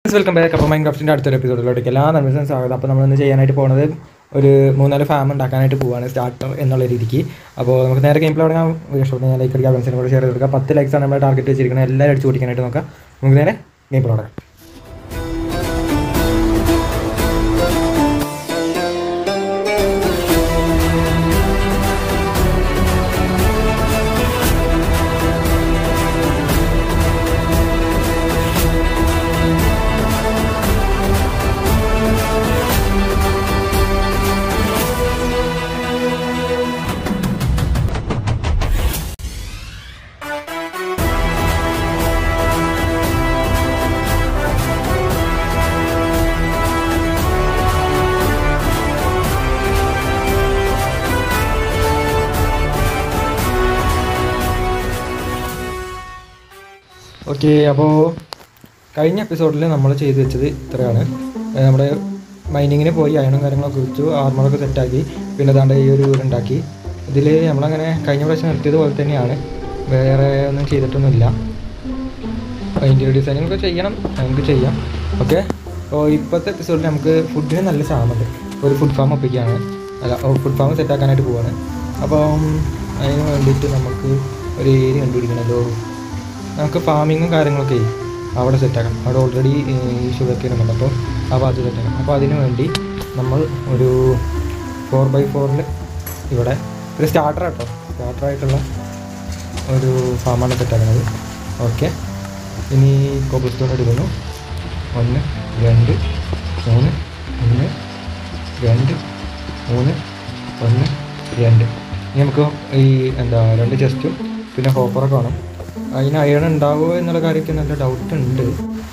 Welcome back അപ്പോൾ മൈൻ ക്രാഫ്റ്റിൻ്റെ അടുത്തൊരു എപ്പിസോഡിലോട്ടേക്ക് എല്ലാ നന്മസും സ്വാഗതം അപ്പോൾ നമ്മളിന്ന് ചെയ്യാനായിട്ട് പോകുന്നത് ഒരു മൂന്നാല് ഫാം ഉണ്ടാക്കാനായിട്ട് പോവാണ് സ്റ്റാർട്ടർ എന്നുള്ള രീതിക്ക് അപ്പോൾ നമുക്ക് നേരെ ഗെയിം പ്ലേ തുടങ്ങാം വീഡിയോ ഇഷ്ടപ്പെട്ട ഞാൻ ലൈക്ക് അടിക്കുക ഫ്രണ്ട്സിനെ കൂടെ ഷെയർ ചെയ്ത് കൊടുക്കുക പത്ത് ലൈക്സാണ് നമ്മുടെ ടാർഗറ്റ് വെച്ചിരിക്കുന്നത് എല്ലാവരും അടിച്ച് പൊട്ടിക്കാനായിട്ട് നോക്കാം നമുക്ക് നേരെ ഗെയിം പ്ലേ തുടങ്ങാം ഓക്കെ അപ്പോൾ കഴിഞ്ഞ എപ്പിസോഡിൽ നമ്മൾ ചെയ്തു വെച്ചത് ഇത്രയാണ് ഏഹ് നമ്മുടെ മൈനിങ്ങിന് പോയി അയണും കാര്യങ്ങളൊക്കെ വെച്ചു ആർമറൊക്കെ സെറ്റാക്കി പിന്നെ ദാണ്ട് ഈ ഒരു വീടുണ്ടാക്കി ഇതിൽ നമ്മളങ്ങനെ കഴിഞ്ഞ പ്രാവശ്യം നിർത്തിയത് പോലെ തന്നെയാണ് വേറെ ഒന്നും ചെയ്തിട്ടൊന്നുമില്ല അതിൻ്റെ ഡിസൈനിങ് ഒക്കെ ചെയ്യണം നമുക്ക് ചെയ്യാം ഓക്കെ അപ്പോൾ ഇപ്പോഴത്തെ എപ്പിസോഡിൽ നമുക്ക് ഫുഡിന് നല്ല ക്ഷാമുണ്ട് ഒരു ഫുഡ് ഫാം ഒപ്പിക്കുകയാണ് അല്ല ഫുഡ് ഫാം സെറ്റാക്കാനായിട്ട് പോവാണ് അപ്പം അതിന് വേണ്ടിയിട്ട് നമുക്ക് ഒരു ഏരിയ കണ്ടുപിടിക്കണമല്ലോ നമുക്ക് ഫാമിങ്ങും കാര്യങ്ങളൊക്കെ അവിടെ സെറ്റാക്കണം അവിടെ ഓൾറെഡി ഈ ഷുഗർ കെയിൻ ഉണ്ട് അപ്പോൾ ആ ഭാഗത്ത് സെറ്റാക്കണം അപ്പോൾ അതിന് വേണ്ടി നമ്മൾ ഒരു ഫോർ ബൈ ഫോറിൽ ഇവിടെ ഒരു സ്റ്റാർട്ടർ കേട്ടോ സ്റ്റാർട്ടറായിട്ടുള്ള ഒരു ഫാമാണ് സെറ്റാക്കുന്നത് ഓക്കെ ഇനി കോബിൾ സ്റ്റോൺ എടുക്കുന്നു ഒന്ന് രണ്ട് മൂന്ന് ഒന്ന് രണ്ട് മൂന്ന് ഒന്ന് രണ്ട് ഇനി നമുക്ക് ഈ എന്താ രണ്ട് ചെസ്റ്റും പിന്നെ ഹോപ്പറൊക്കെ വേണം അതിന് അയൺ ഉണ്ടാവുമോ എന്നുള്ള കാര്യമൊക്കെ നല്ല ഡൗട്ട് ഉണ്ട്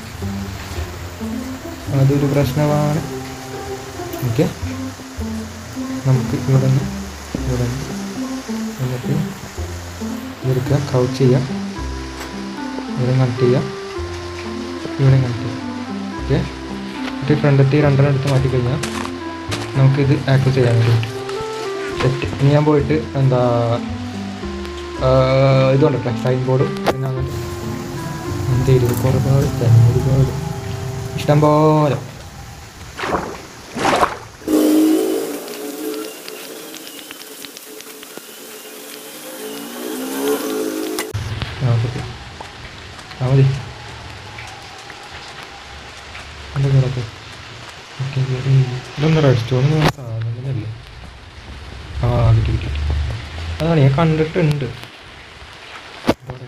അതൊരു പ്രശ്നമാണ് ഓക്കെ നമുക്ക് ഇവിടെ നിന്ന് ഇവിടെ നിന്ന് എന്നിട്ട് ഇതെടുക്കുക ക്രൗച്ച് ചെയ്യാം ഇവിടെ കണക്ട് ചെയ്യാം ഇവിടെ കണക്ട് ചെയ്യാം ഓക്കെ എന്നിട്ട് ഫ്രണ്ടത്തെ രണ്ടെണ്ണം എടുത്ത് മാറ്റി കഴിഞ്ഞാൽ നമുക്കിത് ആക്സസ് ചെയ്യാൻ വേണ്ടിയിട്ട് സെറ്റ് ഇനി ഞാൻ പോയിട്ട് എന്താ ഇതുണ്ടല്ലേ സൈൻ ബോർഡും പിന്നെ അങ്ങനത്തെ എന്ത് ഇരുപത് ഒരുപാട് തന്നെ ഒരുപാട് ഇഷ്ടം പോലെ ആ ഓക്കെ ആ മതി എന്താ കിടക്ക് ഓക്കെ ഇതൊന്നും റെഡ് സ്റ്റോൺ സാധനം തന്നെയല്ലേ ആ കിട്ടി കിട്ടി കിട്ടി. അതാണ് ഞാൻ കണ്ടിട്ടുണ്ട് ഇവിടെ.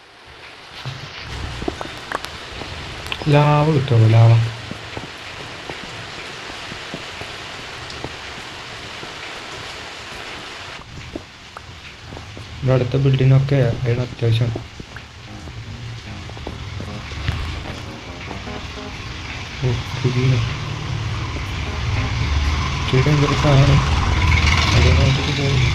ലാവ കിട്ടുള്ളൂ ലാവ ഇവിടെ അടുത്ത ബിൽഡിങ്ങിനൊക്കെ അതിന് അത്യാവശ്യം ഓ പുതിയ ചേട്ടൻ എന്തൊരു സാധനം അതിനകത്ത് പോകുന്നു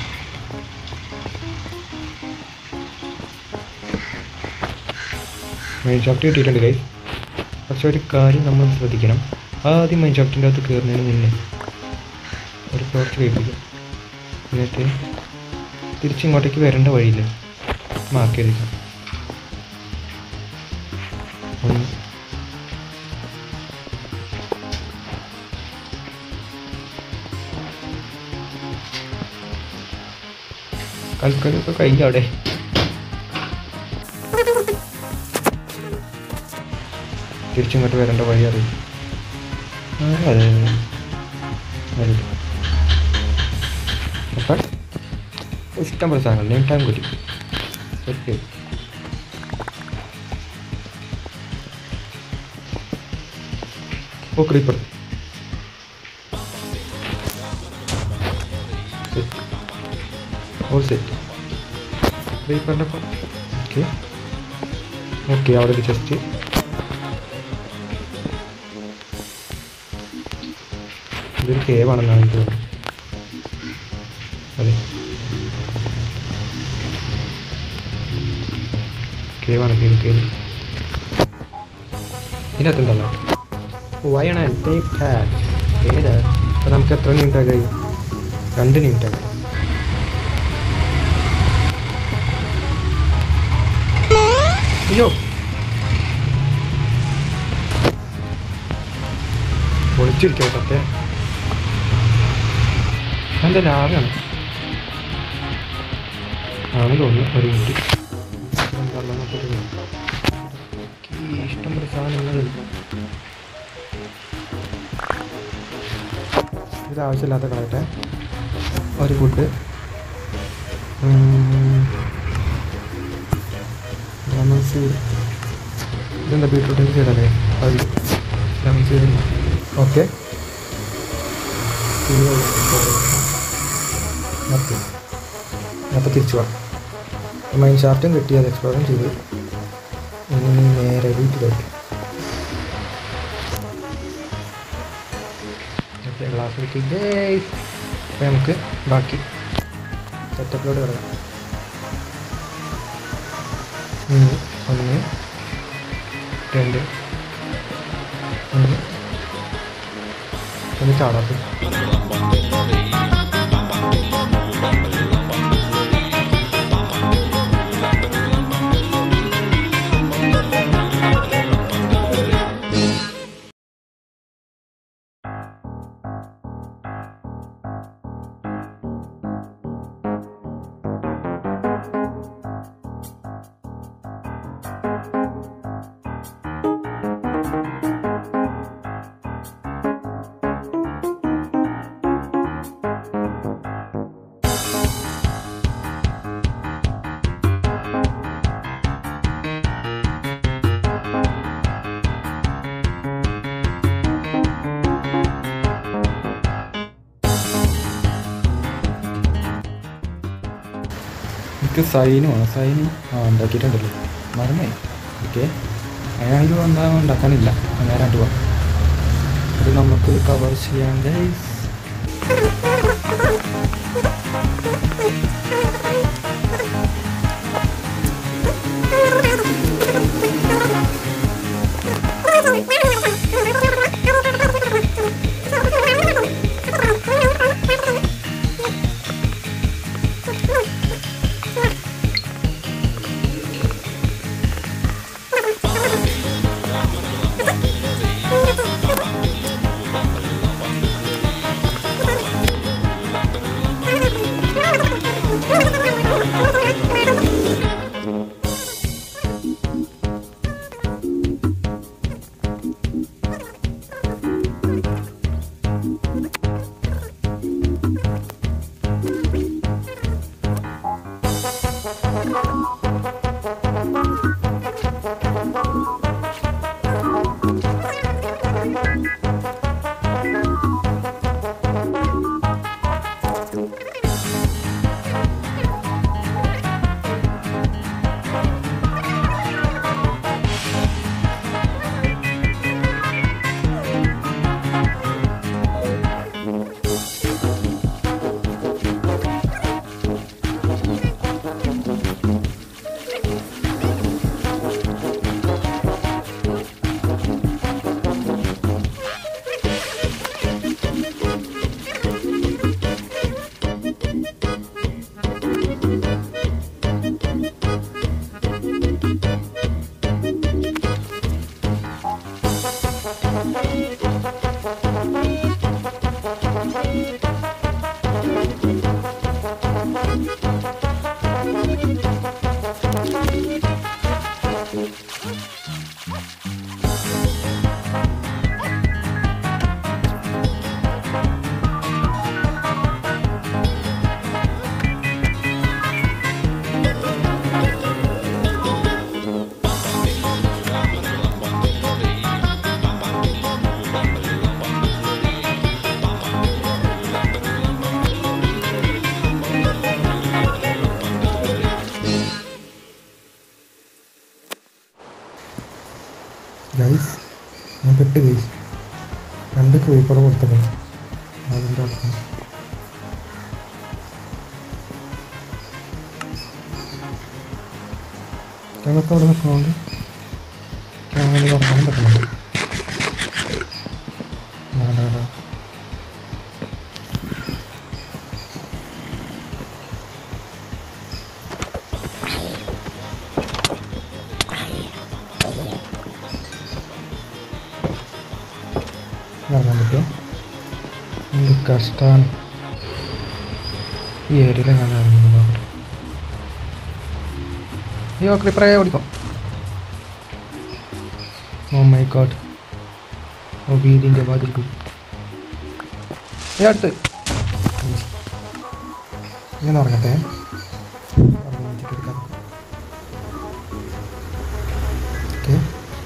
മൈൻ ഷാഫ്റ്റ് കിട്ടിയിട്ടുണ്ട് ഗൈസ് പക്ഷെ ഒരു കാര്യം നമ്മൾ ശ്രദ്ധിക്കണം ആദ്യം മൈൻ ഷാഫ്റ്റിൻ്റെ അകത്ത് കയറുന്നതിന് മുന്നേ ഒരു ടോർച്ച് കഴിപ്പിക്കും എന്നിട്ട് തിരിച്ചിങ്ങോട്ടേക്ക് വരേണ്ട വഴിയില്ല മാർക്ക് ചെയ്തിരിക്കാം ഒന്ന് കൽക്കളിയൊക്കെ കഴിഞ്ഞ അവിടെ തിരിച്ചിങ്ങോട്ട് വരേണ്ട വഴി അറിയും ആ, അതെ അതെ അപ്പം ഇഷ്ടം പോലെ സാധനങ്ങൾ നെയിം ടൈം കിട്ടി set oh creeper set all set ക്രീപ്പറിൻ്റെ ഓക്കെ ഓക്കെ അവിടെ ഒരു ചെസ്റ്റ് ഇതൊരു കേവാണെന്നാണ് എനിക്ക് തോന്നുന്നത് അതെ കേവാണ് കേവ് കേവ് ഇതിനകത്തുണ്ടല്ലോ വയണ ഏതാ അപ്പോൾ നമുക്ക് എത്ര നീണ്ടാ കഴിയും രണ്ട് നീണ്ടാ അയ്യോ പിടിച്ചിരിക്കാം സത്യം എന്താ ലാഭമാണ് ആണ് തോന്നുന്നു ഒരു മിനിറ്റ് എന്താണെന്ന് നമുക്ക് ഒരു ഈ ഇഷ്ടം പോലെ സാധനങ്ങളുണ്ട് ഇത് ആവശ്യമില്ലാത്ത കളയട്ടെ ഒരു ഫുഡ് ലെമൺ സീഡ് ഇതെന്താ ബീട്രൂട്ടിൻ്റെ സീഡല്ലേ അത് ലെമൺ സീഡ് ഓക്കെ നിർത്തി അപ്പോൾ തിരിച്ചു പോവാം മൈൻ ഷാഫ്റ്റും കിട്ടി അത് എക്സ്പ്ലോറും ചെയ്തു ഇനി നേരെ വീട്ടിലേക്ക് ഓക്കെ ഗ്ലാസ് കിട്ടി അപ്പോൾ നമുക്ക് ബാക്കി സെറ്റപ്പിലോട്ട് കിടക്കാം ഉം, ഒന്ന് രണ്ട് ഒന്ന് ഒന്ന് ചാടാത്ത എനിക്ക് സൈനുമാണ് സൈന് ആ ഉണ്ടാക്കിയിട്ടുണ്ടല്ലോ മറന്നായി ഓക്കെ അതിനാണെങ്കിൽ എന്താ ഉണ്ടാക്കാനില്ല നേരാണ്ട് പോവാം അത് നമുക്ക് കവർ ചെയ്യാൻ ഗൈസ് ഗൈസ് ഞാൻ പെട്ട് ഗൈസ് രണ്ട് ക്രീപ്പർ കൊടുത്തത് അതിൻ്റെ അർത്ഥം ഞങ്ങൾക്ക് അവിടെ നിൽക്കണോണ്ട് ക്യാമറ തുറക്കാനും പറ്റുന്നുണ്ട് വേണ്ട വേണ്ട ഇറങ്ങാൻ പറ്റുമോ എന്ത് കഷ്ടമാണ് ഈ ഏരിയയിൽ ഞാൻ ഇറങ്ങുന്നത് നോക്കട്ടെ അയ്യോ ക്രിപ്പറേ ഓടിക്കോ ഓ മൈ ഗോഡ് ഓ വീടിൻ്റെ വാതിൽ കൂടി ഈ അടുത്ത് ഇങ്ങനെ ഉറങ്ങട്ടെ ഓക്കെ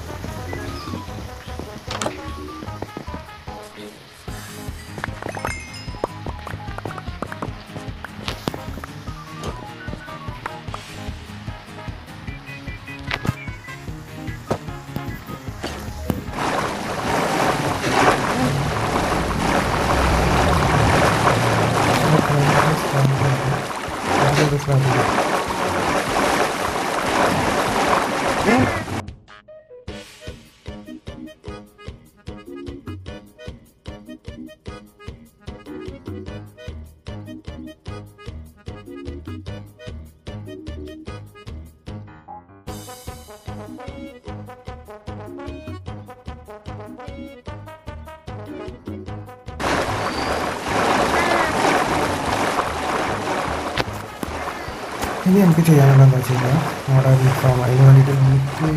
ഇനി നമുക്ക് ചെയ്യാനുള്ള എന്താ വെച്ച് കഴിഞ്ഞാൽ നമ്മുടെ വിഫാം അതിന് വേണ്ടിയിട്ട് നമുക്ക്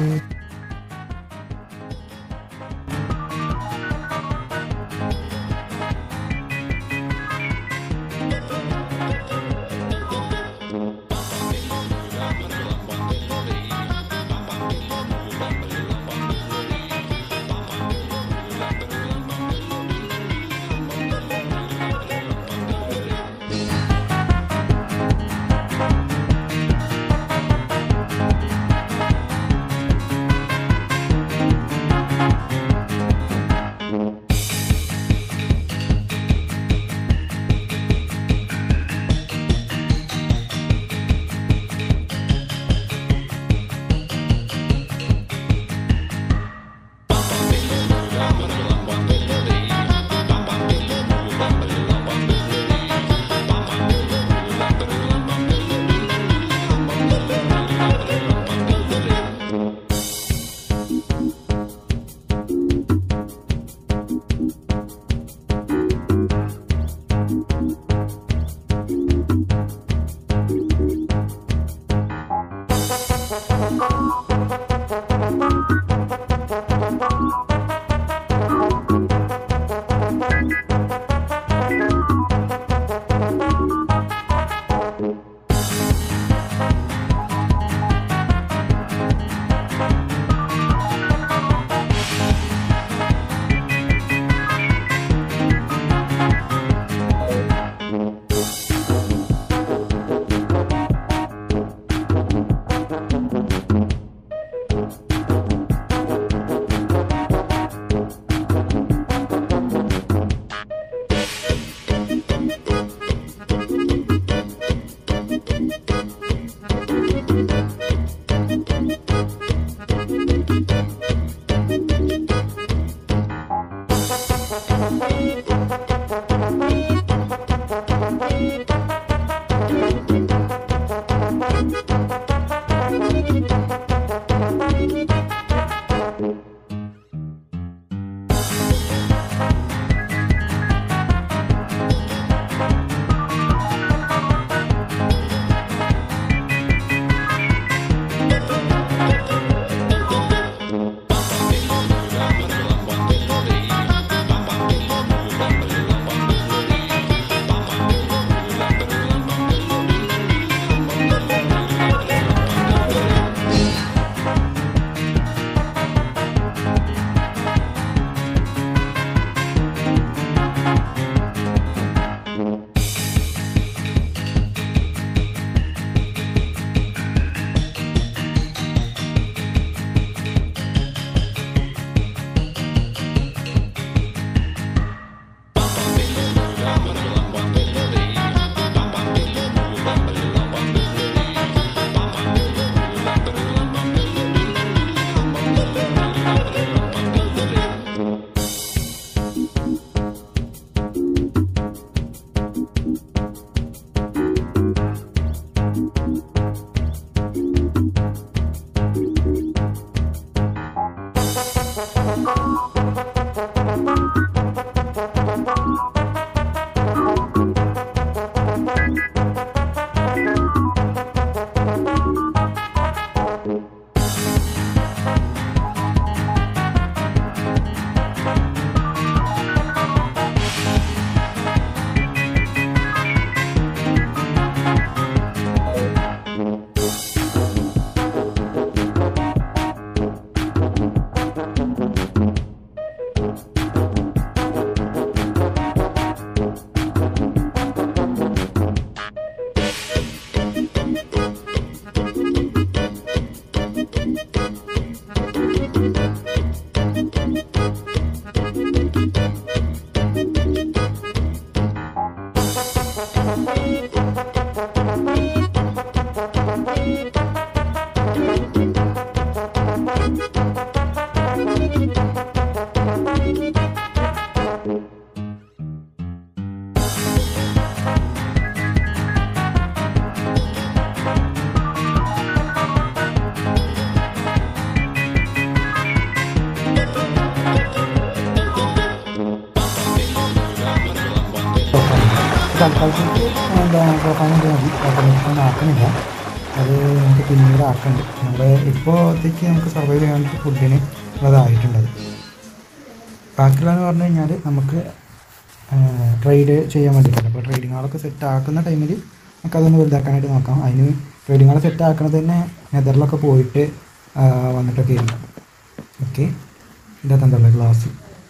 തൽക്കാലത്തേക്ക് എന്താ പ്രൊഫൈൽ മതി ഓട്ടോമാറ്റിക് ആക്കുന്നില്ല അത് നമുക്ക് പിന്നീട് ആക്കുന്നുണ്ട് നമ്മൾ ഇപ്പോഴത്തേക്ക് നമുക്ക് സർവൈവ് ചെയ്യാൻ വേണ്ടി ഫുഡിന് ഉള്ളതായിട്ടുണ്ടത് ബാക്കിയുള്ളതെന്ന് പറഞ്ഞു കഴിഞ്ഞാൽ നമുക്ക് ട്രേഡ് ചെയ്യാൻ വേണ്ടിയിട്ടുണ്ട് അപ്പോൾ ട്രേഡിങ്ങുകളൊക്കെ സെറ്റ് ആക്കുന്ന ടൈമിൽ നമുക്ക് അതൊന്ന് വലുതാക്കാനായിട്ട് നോക്കാം അതിന് ട്രേഡിങ്ങുകൾ സെറ്റ് ആക്കണത് തന്നെ നെതറിലൊക്കെ പോയിട്ട് ആ, വന്നിട്ടൊക്കെ ആയിരുന്നു ഓക്കെ ഇതിനകത്ത് എന്താ ഗ്ലാസ്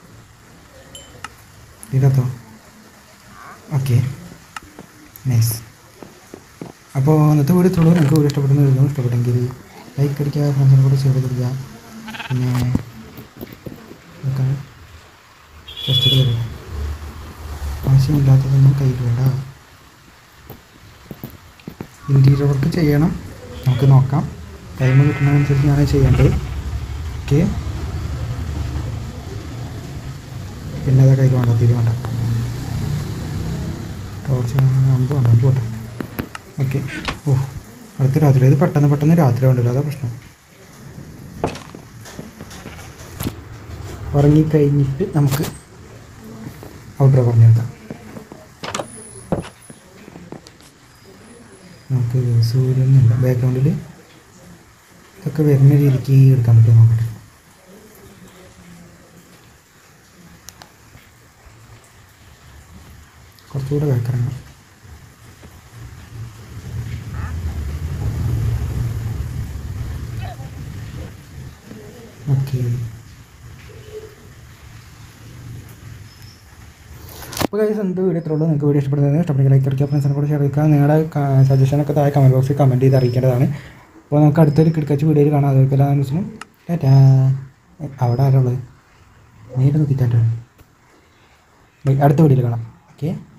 ഇതിനകത്തോ ഓക്കെ നൈസ് അപ്പോൾ ഇന്നത്തെ വീഡിയോ ഇത്രയുള്ളൂ നിങ്ങൾക്ക് വീഡിയോ ഇഷ്ടപ്പെടുന്ന വരുന്നു ഇഷ്ടപ്പെട്ടെങ്കിൽ ലൈക്ക് അടിക്കുക ഫ്രണ്ട്സിനെ കൂടെ ഷെയർ ചെയ്തിരിക്കുക പിന്നെ ടെസ്റ്റ് വരിക ആവശ്യമില്ലാത്തതൊന്നും കയ്യിൽ വേണ്ട ഇൻറ്റീരിയർ വർക്ക് ചെയ്യണം നമുക്ക് നോക്കാം ടൈം കിട്ടുന്നതനുസരിച്ച് ഞാൻ ചെയ്യേണ്ടത് ഓക്കെ പിന്നെ അതാ കൈക്ക് വേണ്ട തിരി വേണ്ട ടോർച്ച് അമ്പ് വേണ്ട അമ്പ് പോട്ടെ ഓക്കെ ഓ അടുത്ത രാത്രി ഇത് പെട്ടെന്ന് പെട്ടെന്ന് രാത്രി ഉണ്ടല്ലോ അതാ പ്രശ്നം ഉറങ്ങിക്കഴിഞ്ഞിട്ട് നമുക്ക് ഔട്ടർ പറഞ്ഞെടുക്കാം നമുക്ക് സൂര്യനില്ല ബാക്ക്ഗ്രൗണ്ടിൽ ഇതൊക്കെ വരുന്ന രീതിക്ക് എടുക്കാൻ പറ്റുമോ നോക്കട്ടെ കുറച്ചുകൂടെ ബാക്കിറങ്ങാം ഓക്കെ അപ്പോൾ കൈസ് എന്ത് വീഡിയോ ഇത്രയുള്ളൂ നിങ്ങൾക്ക് വീഡിയോ ഇഷ്ടപ്പെടുന്നത് ഇഷ്ടപ്പെടുന്ന ലൈക്ക് അടിക്കുക ഫ്രണ്ട്സിനെ കൂടെ ഷെയർ ചെയ്യുക നിങ്ങളുടെ സജഷനൊക്കെ താഴെ കമൻറ്റ് ബോക്സിൽ കമൻറ്റ് ചെയ്ത് അറിയിക്കേണ്ടതാണ് അപ്പോൾ നമുക്ക് അടുത്തൊരു കിടക്കച്ച് വീഡിയോയിൽ കാണാം അതൊക്കെ എല്ലാ ദിവസവും ടാറ്റാ അവിടെ ആരുള്ളത് നേരെ നോക്കി ടാറ്റ അടുത്ത വീഡിയോയിൽ കാണാം ഓക്കെ